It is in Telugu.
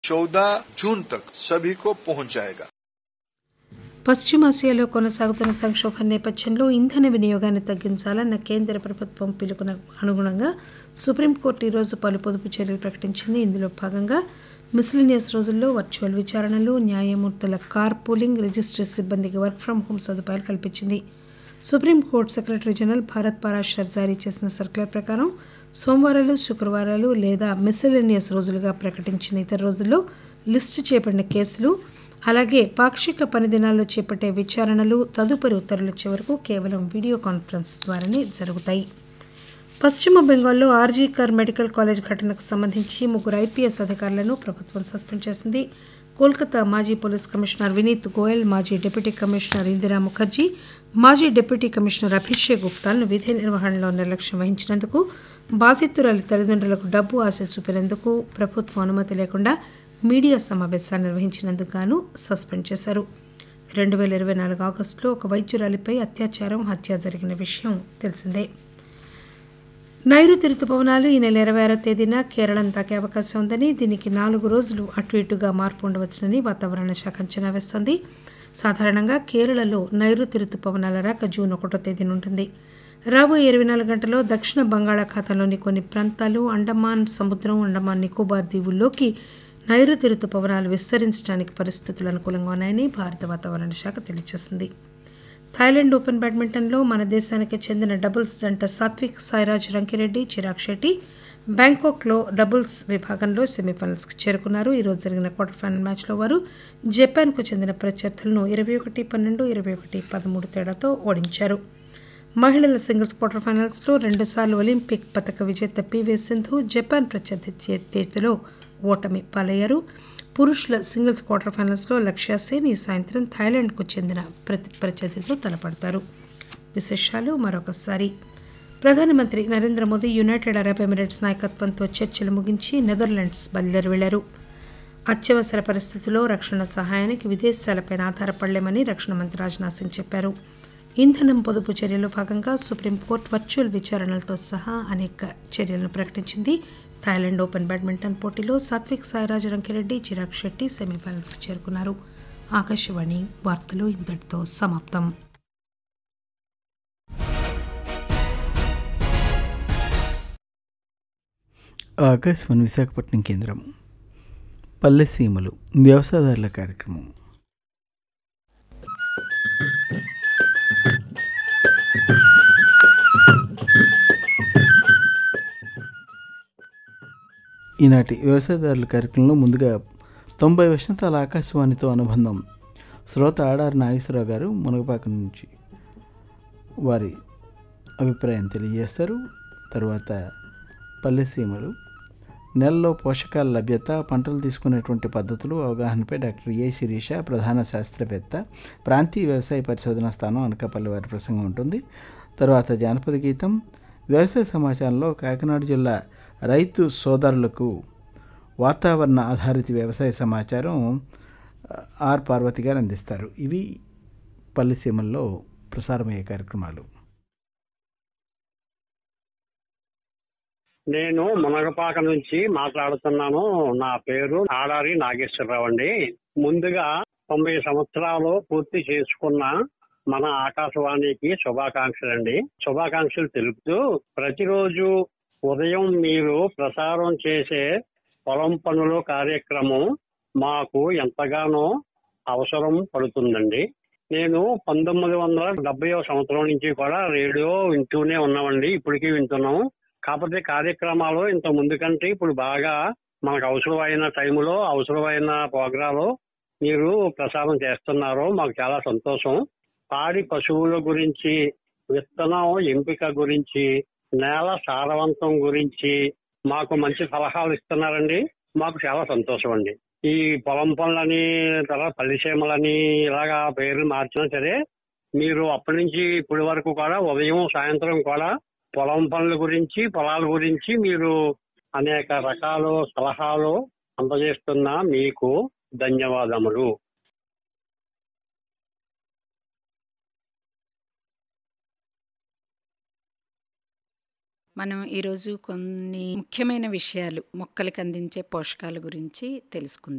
चौदह जून तक सभी को पहुंच जाएगा పశ్చిమాసియాలో కొనసాగుతున్న సంక్షోభం నేపథ్యంలో ఇంధన వినియోగాన్ని తగ్గించాలన్న కేంద్ర ప్రభుత్వం పిలుపున అనుగుణంగా సుప్రీంకోర్టు ఈరోజు పలు పొదుపు చర్యలు ప్రకటించింది ఇందులో భాగంగా మిస్లినియస్ రోజుల్లో వర్చువల్ విచారణలు న్యాయమూర్తుల కార్ పూలింగ్ రిజిస్ట్రీ సిబ్బందికి వర్క్ ఫ్రం హోం సదుపాయాలు కల్పించింది Supreme Court secretary general Bharat Parashar జారీ చేసిన సర్క్యులర్ ప్రకారం సోమవారాలు శుక్రవారాలు లేదా మిస్లినియస్ రోజులుగా ప్రకటించిన ఇతర రోజుల్లో లిస్టు చేయబడిన కేసులు అలాగే పాక్షిక పని దినాల్లో చేపట్టే విచారణలు తదుపరి ఉత్తర్వులు వచ్చే వరకు కేవలం వీడియో కాన్ఫరెన్స్ ద్వారానే జరుగుతాయి పశ్చిమ బెంగాల్లో ఆర్జీ కర్ మెడికల్ కాలేజ్ ఘటనకు సంబంధించి ముగ్గురు ఐపీఎస్ అధికారులను ప్రభుత్వం సస్పెండ్ చేసింది కోల్కతా మాజీ పోలీస్ కమిషనర్ వినీత్ గోయల్ మాజీ డిప్యూటీ కమిషనర్ ఇందిరా ముఖర్జీ మాజీ డిప్యూటీ కమిషనర్ అభిషేక్ గుప్తాలను విధి నిర్వహణలో నిర్లక్ష్యం వహించినందుకు బాధితురాలి తల్లిదండ్రులకు డబ్బు ఆశ చూపినందుకు ప్రభుత్వం అనుమతి లేకుండా మీడియా సమావేశాన్ని నిర్వహించినందుకు గాను సస్పెండ్ చేశారు రెండు వేల ఇరవై నాలుగు ఆగస్టులో ఒక వైద్యురాలిపై అత్యాచారం హత్య జరిగిన విషయం తెలిసిందే నైరుతి రుతుపవనాలు ఈ నెల ఇరవై ఆరో తేదీన కేరళం తాకే అవకాశం ఉందని దీనికి నాలుగు రోజులు అటు ఇటుగా మార్పు ఉండవచ్చునని వాతావరణ శాఖ అంచనా వేస్తోంది సాధారణంగా కేరళలో నైరుతి రుతుపవనాల రాక జూన్ ఒకటో తేదీన ఉంటుంది రాబోయే ఇరవై నాలుగు గంటల్లో దక్షిణ బంగాళాఖాతంలోని కొన్ని ప్రాంతాలు అండమాన్ సముద్రం అండమాన్ నికోబార్ దీవుల్లోకి నైరుతి రుతుపవనాలు విస్తరించడానికి పరిస్థితులు అనుకూలంగా ఉన్నాయని భారత వాతావరణ శాఖ తెలియజేసింది థాయిలాండ్ ఓపెన్ బ్యాడ్మింటన్లో మన దేశానికి చెందిన డబుల్స్ జంట సాత్విక్ సాయిరాజ్ రంకిరెడ్డి చిరాగ్ శెట్టి బ్యాంకాక్లో డబుల్స్ విభాగంలో సెమీఫైనల్స్కి చేరుకున్నారు ఈరోజు జరిగిన క్వార్టర్ ఫైనల్ మ్యాచ్లో వారు జపాన్కు చెందిన ప్రత్యర్థులను ఇరవై ఒకటి పన్నెండు ఇరవై ఒకటి పదమూడు తేడాతో ఓడించారు మహిళల సింగిల్స్ క్వార్టర్ ఫైనల్స్లో రెండుసార్లు ఒలింపిక్ పథక విజేత పివి సింధు జపాన్ ప్రత్యర్థి చేతిలో ఓటమి పాలయ్యారు పురుషుల సింగిల్స్ క్వార్టర్ ఫైనల్స్లో లక్ష్య సేన్ ఈ సాయంత్రం థాయిలాండ్కు చెందిన ప్రతి ప్రత్యర్థితో తలపడతారు విశేషాలు మరొకసారి ప్రధానమంత్రి Narendra Modi United Arab Emirates నాయకత్వంతో చర్చలు ముగించి నెదర్లాండ్స్ బయలుదేరి వెళ్లారు అత్యవసర పరిస్థితుల్లో రక్షణ సహాయానికి విదేశాలపై ఆధారపడలేమని రక్షణ మంత్రి రాజ్నాథ్ సింగ్ చెప్పారు ఇంధనం పొదుపు చర్యలో భాగంగా సుప్రీంకోర్టు వర్చువల్ విచారణలతో సహా అనేక చర్యలను ప్రకటించింది థాయిలాండ్ ఓపెన్ బ్యాడ్మింటన్ పోటీలో సాత్విక్ సాయిరాజ్ రంకిరెడ్డి చిరాగ్ శెట్టి సెమీఫైనల్స్కి చేరుకున్నారు ఆకాశవాణి వార్తలు ఇంతటితో సమాప్తం ఆకాశవాణి విశాఖపట్నం కేంద్రం పల్లెసీమలు వ్యవసాయదారుల కార్యక్రమం ఈనాటి వ్యవసాయదారుల కార్యక్రమంలో ముందుగా తొంభై వసంతాల ఆకాశవాణితో అనుబంధం శ్రోత ఆడారి నాగేశ్వరరావు గారు మునగపాక నుంచి వారి అభిప్రాయం తెలియజేస్తారు తర్వాత పల్లెసీమలు నెలలో పోషకాల లభ్యత పంటలు తీసుకునేటువంటి పద్ధతులు అవగాహనపై డాక్టర్ ఏ శిరీష ప్రధాన శాస్త్రవేత్త ప్రాంతీయ వ్యవసాయ పరిశోధన స్థానం అనకాపల్లి వారి ప్రసంగం ఉంటుంది తర్వాత జానపద గీతం వ్యవసాయ సమాచారంలో కాకినాడ జిల్లా రైతు సోదరులకు వాతావరణ ఆధారిత వ్యవసాయ సమాచారం ఆర్ పార్వతి గారు అందిస్తారు ఇవి పల్లెసీమల్లో ప్రసారమయ్యే కార్యక్రమాలు నేను మునగపాక నుంచి మాట్లాడుతున్నాను నా పేరు ఆడారి నాగేశ్వరరావు అండి ముందుగా తొంభై సంవత్సరాలు పూర్తి చేసుకున్న మన ఆకాశవాణికి శుభాకాంక్షలు అండి శుభాకాంక్షలు తెలుపుతూ ప్రతిరోజు ఉదయం మీరు ప్రసారం చేసే పొలం పనులు కార్యక్రమం మాకు ఎంతగానో అవసరం పడుతుందండి నేను పంతొమ్మిది వందల డెబ్బై సంవత్సరం నుంచి కూడా రేడియో వింటూనే ఉన్నామండి ఇప్పటికీ వింటున్నాం కాకపోతే కార్యక్రమాలు ఇంత ముందు కంటే ఇప్పుడు బాగా మనకు అవసరమైన టైంలో అవసరమైన ప్రోగ్రాలు మీరు ప్రసారం చేస్తున్నారు మాకు చాలా సంతోషం పాడి పశువుల గురించి విత్తనం ఎంపిక గురించి నేల సారవంతం గురించి మాకు మంచి సలహాలు ఇస్తున్నారండి మాకు చాలా సంతోషం అండి ఈ పొలం పనులని తర్వాత పల్లిసీమలని ఇలాగా పేర్లు మార్చినా సరే మీరు అప్పటి నుంచి ఇప్పటి వరకు కూడా ఉదయం సాయంత్రం కూడా పొలం పనుల గురించి పొలాల గురించి మీరు అనేక రకాలు సలహాలు అందజేస్తున్న మీకు ధన్యవాదములు మనం ఈరోజు కొన్ని ముఖ్యమైన విషయాలు మొక్కలకు అందించే పోషకాల గురించి తెలుసుకుందాం